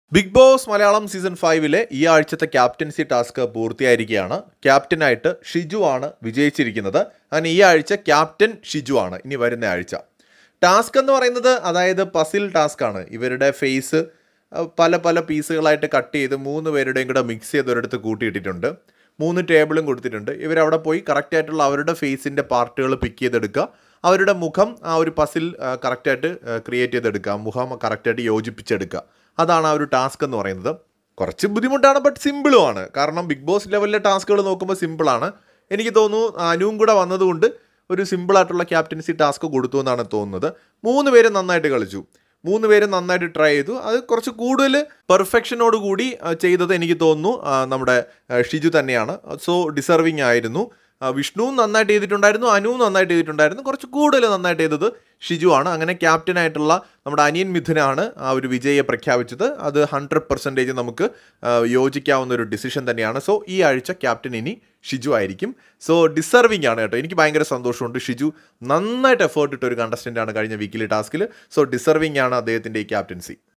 big Boss Malayalam season ഫൈവിലെ ഈ ആഴ്ചത്തെ ക്യാപ്റ്റൻസി ടാസ്ക് പൂർത്തിയായിരിക്കുകയാണ് ക്യാപ്റ്റനായിട്ട് ഷിജു ആണ് വിജയിച്ചിരിക്കുന്നത് അങ്ങനെ ഈ ആഴ്ച ക്യാപ്റ്റൻ ഷിജു ആണ് ഇനി വരുന്ന ആഴ്ച ടാസ്ക് എന്ന് പറയുന്നത് അതായത് പസിൽ ടാസ്ക് ആണ് ഇവരുടെ ഫേസ് പല പല പീസുകളായിട്ട് കട്ട് ചെയ്ത് മൂന്ന് പേരുടെയും കൂടെ മിക്സ് ചെയ്ത് ഒരിടത്ത് കൂട്ടിയിട്ടിട്ടുണ്ട് മൂന്ന് ടേബിളും കൊടുത്തിട്ടുണ്ട് ഇവരവിടെ പോയി കറക്റ്റ് ആയിട്ടുള്ള അവരുടെ ഫേസിൻ്റെ പാർട്ടുകൾ പിക്ക് ചെയ്തെടുക്കുക അവരുടെ മുഖം ആ ഒരു പസിൽ കറക്റ്റായിട്ട് ക്രിയേറ്റ് ചെയ്തെടുക്കുക മുഖം കറക്റ്റായിട്ട് യോജിപ്പിച്ചെടുക്കുക അതാണ് ആ ഒരു ടാസ്ക് എന്ന് പറയുന്നത് കുറച്ച് ബുദ്ധിമുട്ടാണ് ബട്ട് സിമ്പിളും ആണ് കാരണം ബിഗ് ബോസ് ലെവലിലെ ടാസ്കുകൾ നോക്കുമ്പോൾ സിമ്പിളാണ് എനിക്ക് തോന്നുന്നു അനുവും കൂടെ വന്നതുകൊണ്ട് ഒരു സിമ്പിളായിട്ടുള്ള ക്യാപ്റ്റൻസി ടാസ്ക് കൊടുത്തു എന്നാണ് തോന്നുന്നത് മൂന്ന് പേര് നന്നായിട്ട് കളിച്ചു മൂന്ന് പേര് നന്നായിട്ട് ട്രൈ ചെയ്തു അത് കുറച്ച് കൂടുതൽ പെർഫെക്ഷനോട് കൂടി ആ, ചെയ്തത് എനിക്ക് തോന്നുന്നു ആ, നമ്മുടെ ആ, ഷിജു തന്നെയാണ് സോ ഡിസർവിങ് ആയിരുന്നു ആ, വിഷ്ണുവും നന്നായിട്ട് ചെയ്തിട്ടുണ്ടായിരുന്നു അനുവും നന്നായിട്ട് ചെയ്തിട്ടുണ്ടായിരുന്നു കുറച്ച് കൂടുതൽ നന്നായിട്ട് ചെയ്തത് ഷിജു ആണ് അങ്ങനെ ക്യാപ്റ്റനായിട്ടുള്ള നമ്മുടെ അനിയൻ മിഥുനാണ് ആ ഒരു വിജയെ പ്രഖ്യാപിച്ചത് അത് ഹൺഡ്രഡ് പെർസെൻറ്റേജ് നമുക്ക് ആ, യോജിക്കാവുന്ന ഒരു ഡിസിഷൻ തന്നെയാണ് സോ ഈ ആഴ്ച ക്യാപ്റ്റൻ ഇനി ഷിജു ആയിരിക്കും സോ ഡിസർവിങ് ആണ് കേട്ടോ എനിക്ക് ഭയങ്കര സന്തോഷമുണ്ട് ഷിജു നന്നായിട്ട് എഫേർട്ട് ഇട്ട ഒരു കണ്ടസ്റ്റൻ്റ് ആണ് കഴിഞ്ഞ വീക്കിലി ടാസ്കിൽ സോ ഡിസർവിങ് ആണ് അദ്ദേഹത്തിൻ്റെ ഈ ക്യാപ്റ്റൻസി